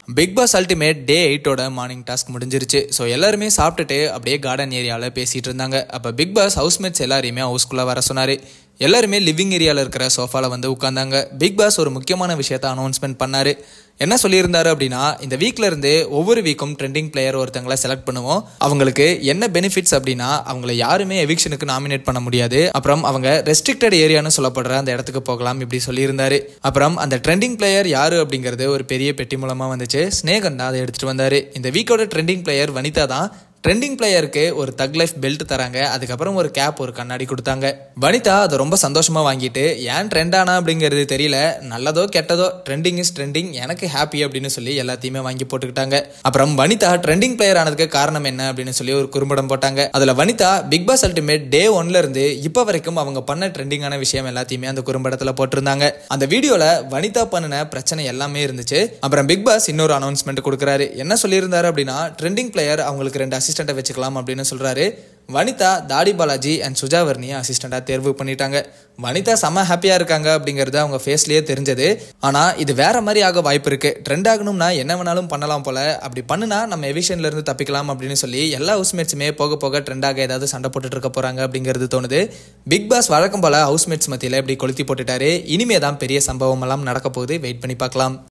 big Boss ultimate day எயிட்டோட morning task முடிஞ்சிருச்சு so எல்லாருமே சாப்பிட்டுட்டு அப்படியே கார்டன் ஏரியாவில் பேசிகிட்டு இருந்தாங்க அப்போ பிக் பாஸ் ஹவுஸ்மேட்ஸ் எல்லாரையுமே ஹவுஸ்குள்ளே வர சொன்னார் எல்லாருமே லிவிங் ஏரியாவில் இருக்கிற சோஃபாவில் வந்து உட்காந்தாங்க பிக் பாஸ் ஒரு முக்கியமான விஷயத்த அனௌன்ஸ்மெண்ட் பண்ணார் என்ன சொல்லியிருந்தாரு அப்படின்னா இந்த வீக்ல இருந்து ஒவ்வொரு வீக்கும் ட்ரெண்டிங் பிளேயர் ஒருத்தங்களை செலக்ட் பண்ணுவோம் அவங்களுக்கு என்ன பெனிஃபிட்ஸ் அப்படின்னா அவங்கள யாருமே எவிக்ஷனுக்கு நாமினேட் பண்ண முடியாது அப்புறம் அவங்க ரெஸ்ட்ரிக்டட் ஏரியான்னு சொல்லப்படுற அந்த இடத்துக்கு போகலாம் இப்படி சொல்லியிருந்தாரு அப்புறம் அந்த ட்ரெண்டிங் பிளேயர் யாரு அப்படிங்கிறது ஒரு பெரிய பெட்டி மூலமா வந்துச்சு ஸ்னேகன் தான் அதை எடுத்துட்டு வந்தாரு இந்த வீக்கோட ட்ரெண்டிங் பிளேயர் வனிதா தான் ட்ரெண்டிங் பிளேயருக்கு ஒரு தக் லைஃப் பெல்ட் தராங்க அதுக்கப்புறம் ஒரு கேப் ஒரு கண்ணாடி கொடுத்தாங்க வனிதா அதை ரொம்ப சந்தோஷமா வாங்கிட்டு ஏன் ட்ரெண்ட் ஆனா அப்படிங்கிறது தெரியல நல்லதோ கெட்டதோ ட்ரெண்டிங் இஸ் ட்ரெண்டிங் எனக்கு ஹாப்பி அப்படின்னு சொல்லி எல்லாத்தையுமே வாங்கி போட்டுக்கிட்டாங்க அப்புறம் வனிதா ட்ரெண்டிங் பிளேயர் ஆனதுக்கு காரணம் என்ன அப்படின்னு சொல்லி ஒரு குறும்படம் போட்டாங்க அதுல Vanitha Bigg Boss ultimate day ஒன்ல இருந்து இப்போ வரைக்கும் அவங்க பண்ண ட்ரெண்டிங்கான விஷயம் எல்லாத்தையுமே அந்த குறும்படத்துல போட்டிருந்தாங்க அந்த வீடியோல வனிதா பண்ணின பிரச்சனை எல்லாமே இருந்துச்சு அப்புறம் பிக் பாஸ் இன்னொரு அனௌன்ஸ்மெண்ட் கொடுக்குறாரு என்ன சொல்லியிருந்தாரு அப்படின்னா ட்ரெண்டிங் பிளேயர் அவங்களுக்கு ரெண்டு அசிஸ்டண்ட்டை வச்சுக்கலாம் அப்படின்னு சொல்றாரு வனிதா தாடி பாலாஜி அண்ட் சுஜாவர்னியை அசிஸ்டண்டாக தேர்வு பண்ணிட்டாங்க வனிதா செம்ம ஹாப்பியாக இருக்காங்க அப்படிங்கிறது அவங்க ஃபேஸ்லேயே தெரிஞ்சது ஆனால் இது வேற மாதிரி ஆக வாய்ப்பு இருக்கு ட்ரெண்ட் ஆகணும்னா என்ன வேணாலும் பண்ணலாம் போல அப்படி பண்ணுனா நம்ம எவிஷன்ல இருந்து தப்பிக்கலாம் அப்படின்னு சொல்லி எல்லா ஹவுஸ்மேட்ஸுமே போக போக ட்ரெண்டாக ஏதாவது சண்டை போட்டுட்டு இருக்க போறாங்க அப்படிங்கிறது தோணுது பிக் பாஸ் வழக்கம் போல ஹவுஸ்மேட்ஸ் மத்தியில் இப்படி கொளுத்தி போட்டுட்டாரு இனிமே தான் பெரிய சம்பவம் எல்லாம் நடக்க போகுது வெயிட் பண்ணி பார்க்கலாம்